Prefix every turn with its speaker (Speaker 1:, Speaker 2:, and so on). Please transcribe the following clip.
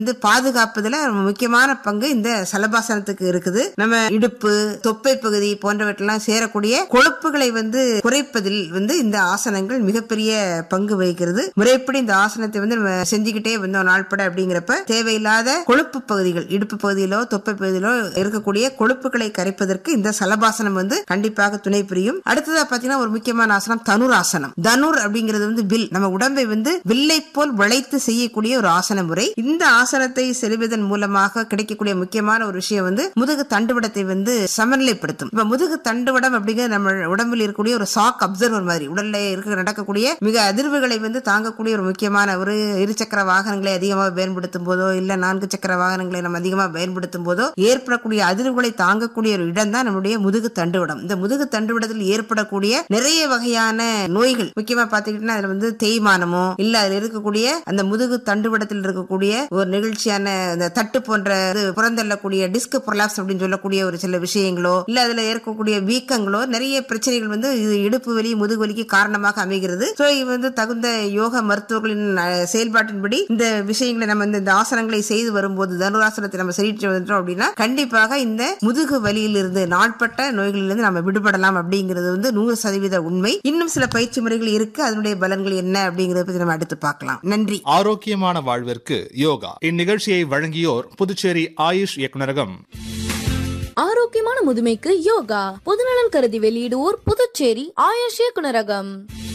Speaker 1: வந்து பாதுகாப்பதுல முக்கியமான பங்கு இந்த சலபாசனத்துக்கு இருக்குது நம்ம இடுப்பு தொப்பை பகுதி போன்றவற்றெல்லாம் சேரக்கூடிய கொழுப்புகளை வந்து குறைப்பதில் வந்து இந்த ஆசனங்கள் மிகப்பெரிய பங்கு வகிக்கிறது முறைப்படி இந்த ஆசனத்தை வந்து நம்ம செஞ்சுக்கிட்டே வந்தோம் நாள்பட அப்படிங்கிறப்ப தேவையில்லாத கொழுப்பு பகுதிகள் இடுப்பு பகுதியிலோ தொப்பை பகுதியிலோ இருக்கக்கூடிய கொழுப்புகளை கரைப்பதற்கு இந்த சலபாசனம் வந்து கண்டிப்பாக துணை புரியும் அடுத்ததா பாத்தீங்கன்னா ஒரு முக்கியமான ஆசனம் தனுர் ஆசனம் தனுர் அப்படிங்கிறது வந்து வில் நம்ம உடம்பை வந்து வில்லை போல் வளைத்து செய்யக்கூடிய ஒரு ஆசன முறை இந்த ஆசனத்தை செலுவதன் மூலமாக கிடைக்கக்கூடிய முக்கியமான ஒரு விஷயம் வந்து முதுகு தண்டுவடத்தை வந்து சமநிலைப்படுத்தும் இப்ப முதுகு தண்டுவடம் அப்படிங்கிறது நம்ம உடம்பில் இருக்கக்கூடிய ஒரு சாக் அப்சர்வர் மாதிரி உடல்ல இருக்க நடக்கக்கூடிய மிக அதிர்வுகளை வந்து தாங்கக்கூடிய ஒரு முக்கியமான ஒரு இருசக்கர வாகனங்களை அதிகமாக பயன்படுத்தும் போதோ இல்ல நான்கு சக்கர வாகனங்களை நம்ம அதிகமாக பயன்படுத்தும் போதோ ஏற்படக்கூடிய அதிர்வுகளை தாங்கக்கூடிய ஒரு இடம் தான் நம்முடைய முதுகு தண்டுவடம் இந்த முதுகு தண்டுவடத்தில் ஏற்படக்கூடிய நிறைய வகையான நோய்கள் முக்கியமா பாத்துக்கிட்டீங்கன்னா அதுல வந்து தேய்மானமோ இல்ல அதுல இருக்கக்கூடிய அந்த முதுகு தண்டுவடத்தில் இருக்கக்கூடிய ஒரு நிகழ்ச்சியான அந்த தட்டு போன்ற இது புறந்தள்ளக்கூடிய டிஸ்க் பொலாப்ஸ் அப்படின்னு சொல்லக்கூடிய ஒரு சில விஷயங்களோ இல்ல அதுல இருக்கக்கூடிய வீக்கங்களோ நிறைய பிரச்சனைகள் வந்து இது இடுப்பு வலி முதுகு வலிக்கு காரணமாக அமைகிறது சோ இது வந்து தகுந்த யோக மருத்துவர்களின் அஹ், செயல்பாட்டின்படி இந்த விஷயங்களை நம்ம இந்த இந்த ஆசனங்களை செய்து வரும்போது தனுராசனத்தை நம்ம செய்யிட்டு வந்துட்டோம் அப்படின்னா கண்டிப்பாக இந்த முதுகு வலியிலிருந்து நாட்பட்ட நோய்களிலிருந்து நம்ம விடுபடலாம் அப்படிங்கிறது வந்து நூறு சதவீத உண்மை இன்னும் சில பயிற்சி முறைகள் இருக்கு அதனுடைய பலன்கள் என்ன அப்படிங்கறத பத்தி நம்ம அடுத்து பார்க்கலாம் நன்றி
Speaker 2: ஆரோக்கியமான வாழ்விற்கு யோகா இந்நிகழ்ச்சியை வழங்கியோர் புதுச்சேரி ஆயுஷ் இயக்குநரகம்
Speaker 3: ஆரோக்கியமான முதுமைக்கு யோகா பொதுநலன் கருதி வெளியிடுவோர் புதுச்சேரி ஆயுஷ் இயக்குனரகம்